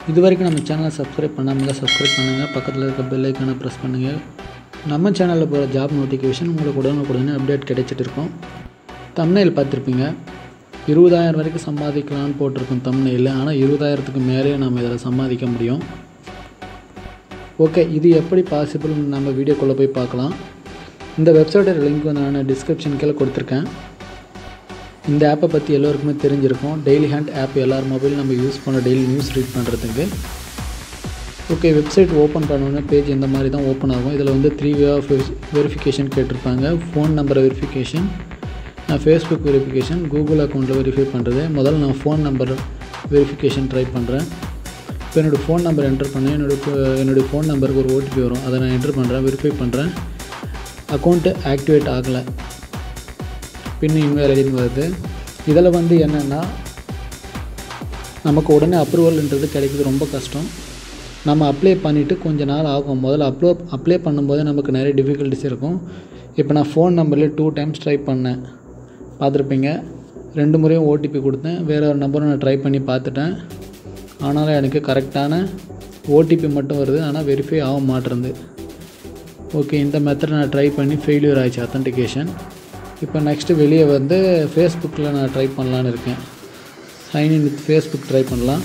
இது வரைக்கும் நம்ம சேனலை சப்ஸ்கிரைப் பண்ணாமல் சப்ஸ்கிரைப் பண்ணுங்கள் பக்கத்தில் இருக்க பெல் ஐக்கானை ப்ரெஸ் பண்ணுங்கள் நம்ம சேனலில் போகிற ஜாப் நோட்டிஃபிகேஷன் உங்களுக்கு உடனுக்குடனே அப்டேட் கிடைச்சிட்டு இருக்கும் தம்னையில் பார்த்துருப்பீங்க இருபதாயிரம் வரைக்கும் சம்பாதிக்கலாம்னு போட்டிருக்கோம் தம்னையில் ஆனால் இருபதாயிரத்துக்கு மேலே நம்ம இதில் சம்பாதிக்க முடியும் ஓகே இது எப்படி பாசிபிள்னு நம்ம வீடியோக்குள்ளே போய் பார்க்கலாம் இந்த வெப்சைட்டோட லிங்க் வந்து நான் டிஸ்கிரிப்ஷன் கீழே கொடுத்துருக்கேன் இந்த ஆப்பை பற்றி எல்லோருக்குமே தெரிஞ்சிருக்கும் டெய்லி ஹேண்ட் ஆப் எல்லார் மொபைலும் நம்ம யூஸ் பண்ண டெய்லி நியூஸ் ரீட் பண்ணுறதுக்கு ஓகே வெப்சைட் ஓப்பன் பண்ணோன்னே பேஜ் இந்த மாதிரி தான் ஓப்பன் ஆகும் இதில் வந்து த்ரீ வே ஆஃப் வெரிஃபிகேஷன் கேட்டிருப்பாங்க phone number verification Facebook verification Google அக்கௌண்ட்டில் வெரிஃபை பண்ணுறது முதல்ல நான் ஃபோன் நம்பர் வெரிஃபிகேஷன் ட்ரை பண்ணுறேன் இப்போ என்னோடய ஃபோன் நம்பர் என்டர் பண்ணேன் என்னோடய என்னுடைய ஃபோன் நம்பருக்கு ஒரு ஓடிபி வரும் அதை நான் என்டர் பண்ணுறேன் வெரிஃபை பண்ணுறேன் அக்கௌண்ட்டு ஆக்டிவேட் ஆகலை பின் இமெயில் ஐடின்னு வருது இதில் வந்து என்னென்னா நமக்கு உடனே அப்ரூவல்ன்றது கிடைக்கிறது ரொம்ப கஷ்டம் நம்ம அப்ளை பண்ணிவிட்டு கொஞ்ச நாள் ஆகும் முதல்ல அப்ளோ அப்ளை பண்ணும்போது நமக்கு நிறைய டிஃபிகல்ட்டிஸ் இருக்கும் இப்போ நான் ஃபோன் நம்பர்லேயே டூ டைம்ஸ் ட்ரை பண்ணேன் பார்த்துருப்பீங்க ரெண்டு முறையும் ஓடிபி கொடுத்தேன் வேறு ஒரு நம்பரும் நான் ட்ரை பண்ணி பார்த்துட்டேன் ஆனாலும் எனக்கு கரெக்டான ஓடிபி மட்டும் வருது ஆனால் வெரிஃபை ஆக மாட்டேருந்து ஓகே இந்த மெத்தட் நான் ட்ரை பண்ணி ஃபெயிலியர் ஆயிடுச்சு அத்தன்டிகேஷன் இப்போ நெக்ஸ்ட்டு வெளியே வந்து ஃபேஸ்புக்கில் நான் ட்ரை பண்ணலான்னு இருக்கேன் சைன்இன் வித் ஃபேஸ்புக் ட்ரை பண்ணலாம்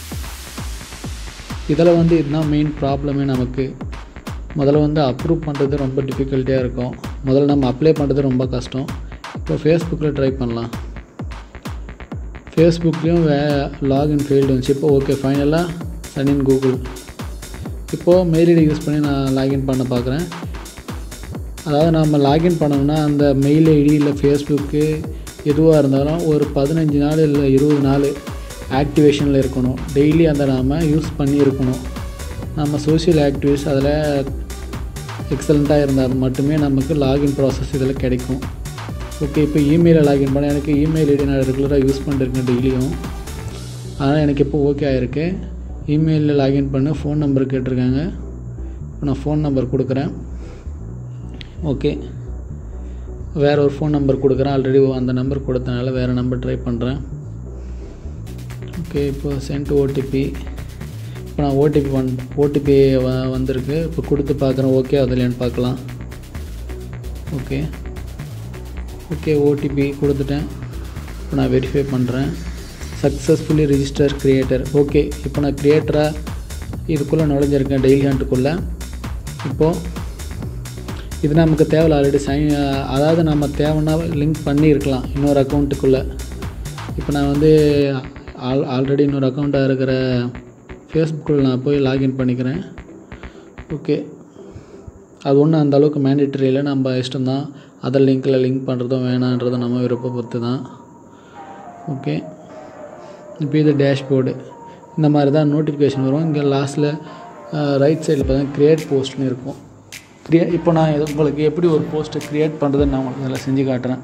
இதில் வந்து இதுதான் மெயின் ப்ராப்ளமே நமக்கு முதல்ல வந்து அப்ரூவ் பண்ணுறது ரொம்ப டிஃபிகல்ட்டியாக இருக்கும் முதல்ல நம்ம அப்ளை பண்ணுறது ரொம்ப கஷ்டம் இப்போ ஃபேஸ்புக்கில் ட்ரை பண்ணலாம் ஃபேஸ்புக்லேயும் வே லாகின் ஃபெயில்டு வந்துச்சு இப்போ ஓகே ஃபைனலாக சைன்இன் கூகுள் இப்போது மெயில் ஐடி யூஸ் பண்ணி நான் லாகின் பண்ண பார்க்குறேன் அதாவது நம்ம லாகின் பண்ணோம்னா அந்த மெயில் ஐடி இல்லை ஃபேஸ்புக்கு எதுவாக இருந்தாலும் ஒரு பதினஞ்சு நாள் இல்லை இருபது நாள் ஆக்டிவேஷனில் இருக்கணும் டெய்லி அதை நாம் யூஸ் பண்ணி இருக்கணும் நம்ம சோஷியல் ஆக்டிவிஸ் அதில் எக்ஸலண்ட்டாக இருந்தால் மட்டுமே நமக்கு லாகின் ப்ராசஸ் இதில் கிடைக்கும் ஓகே இப்போ இமெயிலில் லாகின் பண்ண எனக்கு இமெயில் ஐடி நான் ரெகுலராக யூஸ் பண்ணிருக்கேன் டெய்லியும் அதனால் எனக்கு இப்போ ஓகே ஆகிருக்கு இமெயிலில் லாகின் பண்ண ஃபோன் நம்பர் கேட்டிருக்காங்க இப்போ நான் ஃபோன் நம்பர் கொடுக்குறேன் ஓகே வேறு ஒரு ஃபோன் நம்பர் கொடுக்குறேன் ஆல்ரெடி அந்த நம்பர் கொடுத்தனால வேறு நம்பர் ட்ரை பண்ணுறேன் ஓகே இப்போ சென்ட் ஓடிபி இப்போ நான் ஓடிபி வந் ஓடிபி வ வந்திருக்கு இப்போ கொடுத்து பார்க்குறேன் ஓகே அதுலேன்னு பார்க்கலாம் ஓகே ஓகே ஓடிபி கொடுத்துட்டேன் இப்போ நான் வெரிஃபை பண்ணுறேன் சக்ஸஸ்ஃபுல்லி ரிஜிஸ்டர் க்ரியேட்டர் ஓகே இப்போ நான் க்ரியேட்டராக இதுக்குள்ளே நுழைஞ்சிருக்கேன் டெய்லி ஹண்ட்டுக்குள்ளே இப்போது இது நமக்கு தேவையில்ல ஆல்ரெடி சைன் அதாவது நம்ம தேவைன்னா லிங்க் பண்ணியிருக்கலாம் இன்னொரு அக்கௌண்ட்டுக்குள்ளே இப்போ நான் வந்து ஆல் ஆல்ரெடி இன்னொரு அக்கௌண்ட்டாக இருக்கிற ஃபேஸ்புக்கில் நான் போய் லாகின் பண்ணிக்கிறேன் ஓகே அது ஒன்றும் அந்த அளவுக்கு மேண்டேட்டரி இல்லை நம்ம இஷ்டம்தான் அதர் லிங்க்கில் லிங்க் பண்ணுறதும் வேணான்றதும் நம்ம விருப்ப பொறுத்து தான் ஓகே இப்போ இது டேஷ்போர்டு இந்த மாதிரி தான் நோட்டிஃபிகேஷன் வரும் இங்கே லாஸ்ட்டில் ரைட் சைடில் பார்த்தீங்கன்னா க்ரியேட் போஸ்ட்னு இருக்கும் க்ரியே இப்போ நான் இது உங்களுக்கு எப்படி ஒரு போஸ்ட்டை க்ரியேட் பண்ணுறதுன்னு நான் உங்களுக்கு இதில் செஞ்சு காட்டுறேன்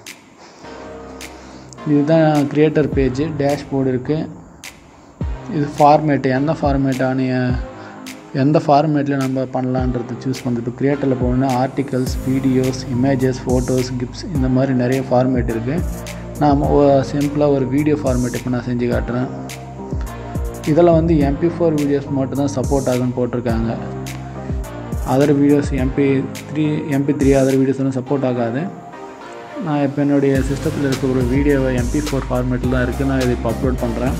இதுதான் க்ரியேட்டர் பேஜ் டேஷ்போர்டு இருக்குது இது ஃபார்மேட்டு எந்த ஃபார்மேட்டான எந்த ஃபார்மேட்டில் நம்ம பண்ணலான்றது சூஸ் பண்ணுறது இப்போ க்ரியேட்டரில் போகணுன்னா articles videos images photos gifts இந்த மாதிரி நிறைய ஃபார்மேட் இருக்குது நாம் சிம்பிளாக ஒரு வீடியோ ஃபார்மேட் இப்போ நான் செஞ்சு காட்டுறேன் இதில் வந்து எம்பி ஃபோர் வீடியோஸ் மட்டும் தான் சப்போர்ட் ஆகுன்னு போட்டிருக்காங்க other videos MP three MP three other videos எல்லாம் சப்போர்ட் ஆகாது நான் இப்போ என்னுடைய சிஸ்டத்தில் இருக்க ஒரு வீடியோவை எம்பி ஃபோர் ஃபார்மேட்டில் தான் இருக்குது நான் இதை இப்போ அப்லோட் பண்ணுறேன்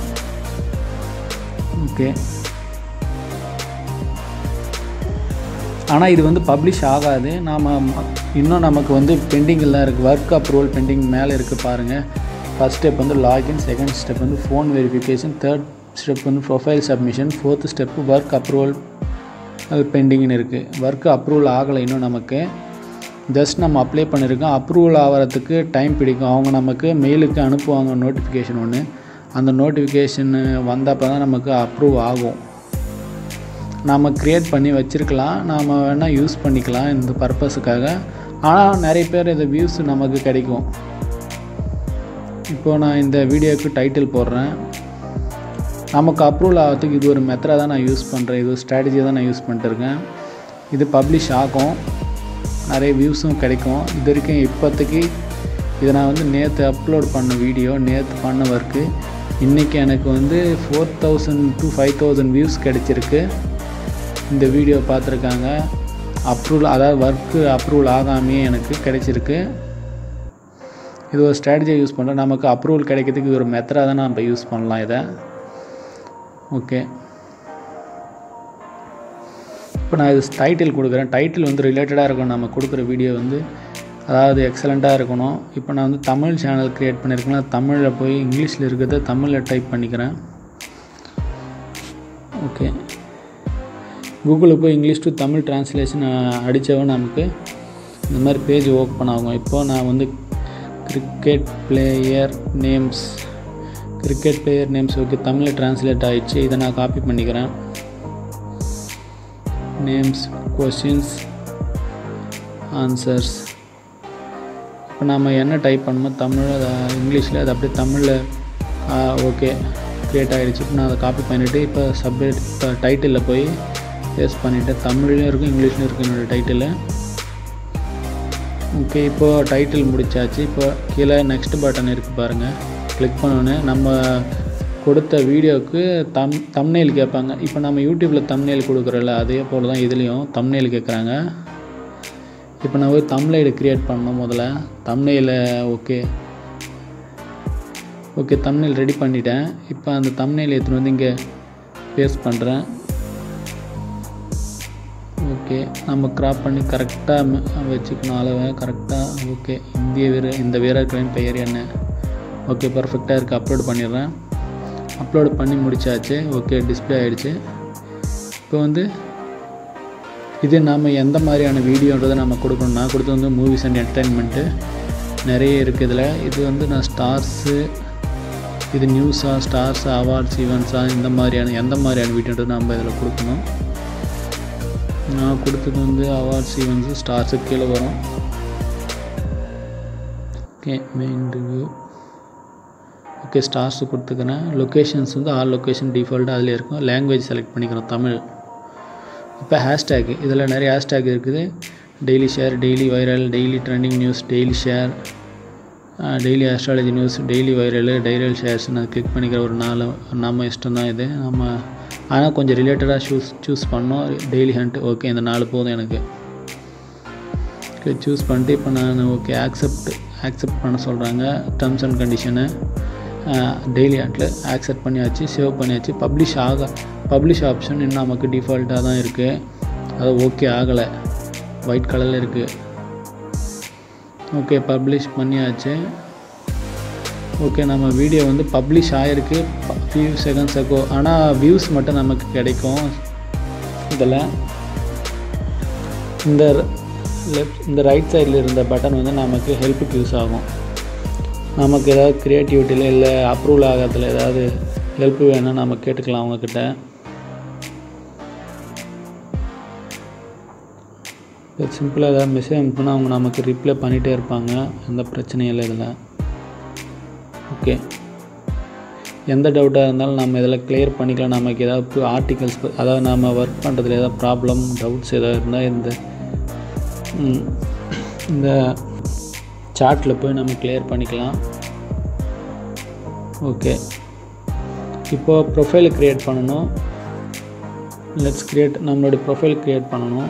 ஓகே ஆனால் இது வந்து பப்ளிஷ் ஆகாது நாம் இன்னும் நமக்கு வந்து பெண்டிங்கில் தான் இருக்குது ஒர்க் அப்ரூவல் பெண்டிங் மேலே இருக்குது பாருங்கள் ஃபஸ்ட் ஸ்டெப் வந்து லாகின் செகண்ட் ஸ்டெப் வந்து ஃபோன் வெரிஃபிகேஷன் தேர்ட் ஸ்டெப் வந்து profile submission fourth step work approval பெண்டிங்னு இருக்குது ஒர்க்கு அப்ரூவல் ஆகலை இன்னும் நமக்கு ஜஸ்ட் நம்ம அப்ளை பண்ணியிருக்கோம் அப்ரூவல் ஆகிறதுக்கு டைம் பிடிக்கும் அவங்க நமக்கு மெயிலுக்கு அனுப்புவாங்க நோட்டிஃபிகேஷன் ஒன்று அந்த நோட்டிஃபிகேஷன் வந்தப்போ தான் நமக்கு அப்ரூவ் ஆகும் நாம் க்ரியேட் பண்ணி வச்சுருக்கலாம் நாம் வேணால் யூஸ் பண்ணிக்கலாம் இந்த பர்பஸுக்காக ஆனால் நிறைய பேர் இந்த வியூஸ் நமக்கு கிடைக்கும் இப்போது நான் இந்த வீடியோவுக்கு டைட்டில் போடுறேன் நமக்கு அப்ரூவல் ஆகிறதுக்கு இது ஒரு மெத்தடாக தான் நான் யூஸ் பண்ணுறேன் இது ஒரு ஸ்ட்ராட்டஜியை தான் நான் யூஸ் பண்ணிட்டுருக்கேன் இது பப்ளிஷ் ஆகும் நிறைய வியூஸும் கிடைக்கும் இது வரைக்கும் இப்போதைக்கு இதை நான் வந்து நேற்று அப்லோட் பண்ண வீடியோ நேற்று பண்ண ஒர்க்கு இன்றைக்கி எனக்கு வந்து four thousand to five thousand views கிடச்சிருக்கு இந்த வீடியோ பார்த்துருக்காங்க அப்ரூவல் அதாவது ஒர்க்கு அப்ரூவல் ஆகாமையே எனக்கு கிடைச்சிருக்கு இது ஒரு ஸ்ட்ராட்டஜியை யூஸ் பண்ணுறேன் நமக்கு அப்ரூவல் கிடைக்கிறதுக்கு இது ஒரு மெத்தடாக தான் நம்ம யூஸ் பண்ணலாம் இதை ஓகே இப்போ நான் இது டைட்டில் கொடுக்குறேன் டைட்டில் வந்து ரிலேட்டடாக இருக்கணும் நம்ம கொடுக்குற வீடியோ வந்து அதாவது எக்ஸலண்ட்டாக இருக்கணும் இப்போ நான் வந்து தமிழ் சேனல் க்ரியேட் பண்ணியிருக்கேன் தமிழில் போய் இங்கிலீஷில் இருக்கிறத தமிழில் டைப் பண்ணிக்கிறேன் ஓகே கூகுளில் போய் இங்கிலீஷ் டு தமிழ் ட்ரான்ஸ்லேஷன் அடித்தவன் நமக்கு இந்த மாதிரி பேஜ் ஓப்பன் ஆகும் இப்போது நான் வந்து cricket player names cricket player names okay தமிழில் ட்ரான்ஸ்லேட் ஆகிடுச்சு இதை நான் காப்பி பண்ணிக்கிறேன் நேம்ஸ் கொஷின்ஸ் ஆன்சர்ஸ் இப்போ நம்ம என்ன டைப் பண்ணணுமோ தமிழ் இங்கிலீஷில் அது அப்படியே தமிழில் ஓகே க்ரியேட் ஆகிடுச்சு இப்போ நான் அதை காப்பி பண்ணிவிட்டு இப்போ சப்ஜெக்ட் இப்போ டைட்டிலில் போய் பேஸ்ட் பண்ணிவிட்டு தமிழ்லையும் இருக்கும் இங்கிலீஷ்லையும் இருக்கும் என்னோடய டைட்டில் ஓகே இப்போது டைட்டில் முடிச்சாச்சு இப்போ கீழே நெக்ஸ்ட் பட்டன் இருக்குது பாருங்கள் கிளிக் பண்ணோன்னே நம்ம கொடுத்த வீடியோவுக்கு தம் தம்னெயில் கேட்பாங்க இப்போ நம்ம யூடியூப்பில் தம்னெயில் கொடுக்குறோம்ல அதே போல் தான் இதுலேயும் தம்னெயில் கேட்குறாங்க இப்போ நான் போய் தம்னைல் க்ரியேட் பண்ணணும் முதல்ல தம்னையில் ஓகே ஓகே தம்னைல் ரெடி பண்ணிட்டேன் இப்போ அந்த தம்னைல் எடுத்துகிட்டு வந்து இங்கே பேஸ்ட் பண்ணுறேன் ஓகே நம்ம க்ராப் பண்ணி கரெக்டாக வச்சுக்கணும் அளவை கரெக்டாக ஓகே இந்திய வீர இந்த வீரர்களின் பெயர் என்ன ஓகே பர்ஃபெக்டாக இருக்குது அப்லோட் பண்ணிடுறேன் அப்லோட் பண்ணி முடிச்சாச்சு ஓகே டிஸ்பிளே ஆகிடுச்சு இப்போ வந்து இது நாம் எந்த மாதிரியான வீடியோன்றதை நம்ம கொடுக்கணும் நான் கொடுத்தது வந்து மூவிஸ் அண்ட் என்டர்டைன்மெண்ட்டு நிறைய இருக்குது இதில் இது வந்து நான் ஸ்டார்ஸு இது நியூஸாக ஸ்டார்ஸ் அவார்ட்ஸ் ஈவெண்ட்ஸாக இந்த மாதிரியான எந்த மாதிரியான வீடியோன்றது நம்ம இதில் கொடுக்கணும் நான் கொடுத்தது வந்து அவார்ட்ஸ் ஈவெண்ட்ஸு ஸ்டார்ஸு கீழே வரும் okay main review okay stars கொடுத்துக்கிறேன் லொக்கேஷன்ஸ் வந்து ஆல் லொக்கேஷன் டிஃபால்ட்டாக அதில் இருக்கும் லாங்குவேஜ் செலக்ட் பண்ணிக்கிறோம் தமிழ் இப்போ ஹேஷ்டேக் இதில் நிறைய ஹேஷ்டேக் இருக்குது daily share daily viral daily trending news daily share daily astrology news daily viral டைரல் ஷேர்ஸ் நான் கிளிக் பண்ணிக்கிற ஒரு நாலு நம்ம இஷ்டம் தான் இது நம்ம ஆனால் கொஞ்சம் ரிலேட்டடாக சூஸ் சூஸ் பண்ணோம் டெய்லி ஹண்ட் ஓகே இந்த நாலு போதும் எனக்கு ஓகே சூஸ் பண்ணிட்டு இப்போ நான் ஓகே ஆக்செப்ட் ஆக்செப்ட் பண்ண சொல்கிறாங்க டர்ம்ஸ் அண்ட் கண்டிஷனு டெய்லி ஹண்ட்டில் ஆக்செப்ட் பண்ணியாச்சு சேவ் பண்ணியாச்சு பப்ளிஷ் ஆக பப்ளிஷ் ஆப்ஷன் இன்னும் நமக்கு டிஃபால்ட்டாக தான் இருக்குது அது ஓகே ஆகலை ஒயிட் கலரில் இருக்குது ஓகே பப்ளிஷ் பண்ணியாச்சு ஓகே நம்ம வீடியோ வந்து பப்ளிஷ் ஆகிருக்கு ஃபியூ செகண்ட்ஸ் அக்கோ ஆனால் வியூஸ் மட்டும் நமக்கு கிடைக்கும் இதில் இந்த லெஃப்ட் இந்த ரைட் சைடில் இருந்த பட்டன் வந்து நமக்கு ஹெல்ப்புக்கு யூஸ் ஆகும் நமக்கு ஏதாவது க்ரியேட்டிவிட்டியில் இல்லை அப்ரூவல் ஆகிறதுல ஏதாவது ஹெல்ப் வேணும்னா நம்ம கேட்டுக்கலாம் அவங்கக்கிட்ட இப்போ சிம்பிளாக ஏதாவது மெசேஜ் அனுப்புனா அவங்க நமக்கு ரிப்ளை பண்ணிகிட்டே இருப்பாங்க எந்த பிரச்சனையும் இல்லை இதில் ஓகே எந்த டவுட்டாக இருந்தாலும் நம்ம இதில் கிளியர் பண்ணிக்கலாம் நமக்கு ஏதாவது ஆர்டிகல்ஸ் அதாவது நம்ம ஒர்க் பண்ணுறதுல ஏதாவது ப்ராப்ளம் டவுட்ஸ் ஏதாவது இருந்தால் இந்த இந்த சார்ட்டில் போய் நம்ம கிளியர் பண்ணிக்கலாம் ஓகே இப்போது ப்ரொஃபைல் க்ரியேட் பண்ணணும் லெட்ஸ் க்ரியேட் நம்மளோட ப்ரொஃபைல் க்ரியேட் பண்ணணும்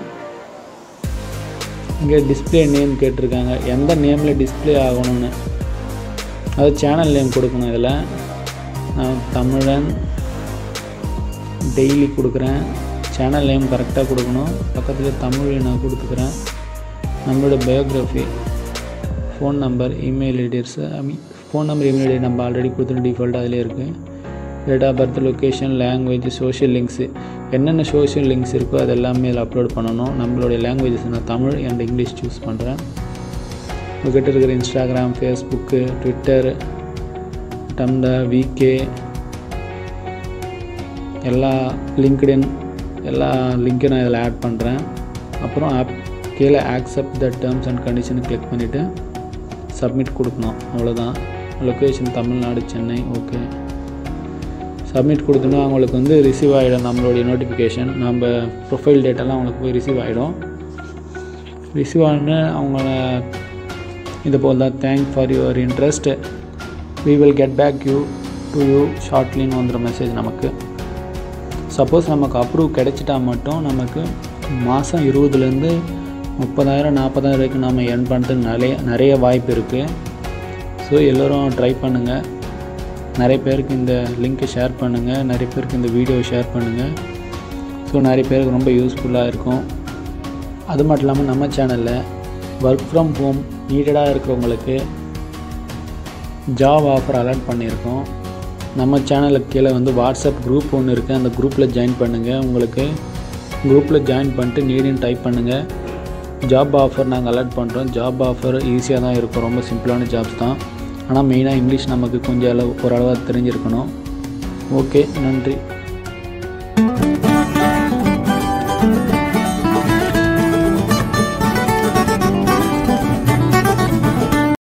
இங்கே டிஸ்பிளே நேம் கேட்டிருக்காங்க எந்த நேமில் டிஸ்பிளே ஆகணும்னு அது சேனல் நேம் கொடுக்கணும் இதில் நான் தமிழன் டெய்லி கொடுக்குறேன் சேனல் நேம் கரெக்டாக கொடுக்கணும் பக்கத்தில் தமிழ் நான் கொடுத்துக்கிறேன் நம்மளோட biography phone number email IDs I mean phone number email ID நம்ம ஆல்ரெடி கொடுத்துட்டு டிஃபால்ட் அதிலே இருக்குது date of birth location language social links என்னென்ன சோஷியல் லிங்க்ஸ் இருக்கோ அது எல்லாமே இதில் அப்லோட் பண்ணணும் நம்மளுடைய லாங்குவேஜஸ் நான் தமிழ் அண்ட் இங்கிலீஷ் சூஸ் பண்ணுறேன் உங்கள்கிட்ட இருக்கிற Instagram Facebook Twitter Tumblr VK எல்லா லிங்க்டின் எல்லா லிங்க்கையும் நான் இதில் ஆட் பண்ணுறேன் அப்புறம் ஆப் கீழே accept the terms and condition click பண்ணிவிட்டு சப்மிட் கொடுக்கணும் அவ்வளோதான் location Tamil Nadu Chennai okay submit கொடுத்தோன்னா அவங்களுக்கு வந்து ரிசீவ் ஆகிடும் நம்மளுடைய நோட்டிஃபிகேஷன் நம்ம ப்ரொஃபைல் டேட்டெல்லாம் அவங்களுக்கு போய் ரிசீவ் ஆகிடும் ரிசீவ் ஆன அவங்கள இது போல் தான் thank for your interest we will get back you to you ஷார்ட்லின்னு வந்துடும் மெசேஜ் நமக்கு சப்போஸ் நமக்கு அப்ரூவ் கிடைச்சிட்டா மட்டும் நமக்கு மாதம் இருபதுலேருந்து முப்பதாயிரம் நாற்பதாயிரம் வரைக்கும் நம்ம earn பண்ணுறதுக்கு நிறைய நிறைய வாய்ப்பு இருக்குது ஸோ எல்லோரும் ட்ரை பண்ணுங்கள் நிறைய பேருக்கு இந்த லிங்க்கை ஷேர் பண்ணுங்கள் நிறைய பேருக்கு இந்த வீடியோ ஷேர் பண்ணுங்கள் ஸோ நிறைய பேருக்கு ரொம்ப யூஸ்ஃபுல்லாக இருக்கும் அது மட்டும் இல்லாமல் நம்ம சேனலில் ஒர்க் ஃப்ரம் ஹோம் நீடடாக இருக்கிறவங்களுக்கு ஜாப் ஆஃபர் அலாட் பண்ணியிருக்கோம் நம்ம சேனலுக்கு கீழே வந்து வாட்ஸ்அப் குரூப் ஒன்று இருக்குது அந்த குரூப்பில் ஜாயின் பண்ணுங்கள் உங்களுக்கு குரூப்பில் ஜாயின் பண்ணிட்டு நீடின்னு டைப் பண்ணுங்கள் ஜாப் ஆஃபர் நாங்கள் அலாட் பண்ணுறோம் ஜாப் ஆஃபர் ஈஸியாக தான் இருக்கும் ரொம்ப சிம்பிளான ஜாப்ஸ் தான் ஆனால் மெயினாக இங்கிலீஷ் நமக்கு கொஞ்சம் அளவு ஓரளவு தெரிஞ்சிருக்கணும் ஓகே நன்றி